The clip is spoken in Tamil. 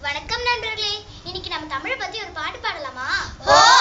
வணக்கம் நண்பர்களே இன்னைக்கு நம்ம தமிழை பத்தி ஒரு பாட்டு பாடலாமா ஓ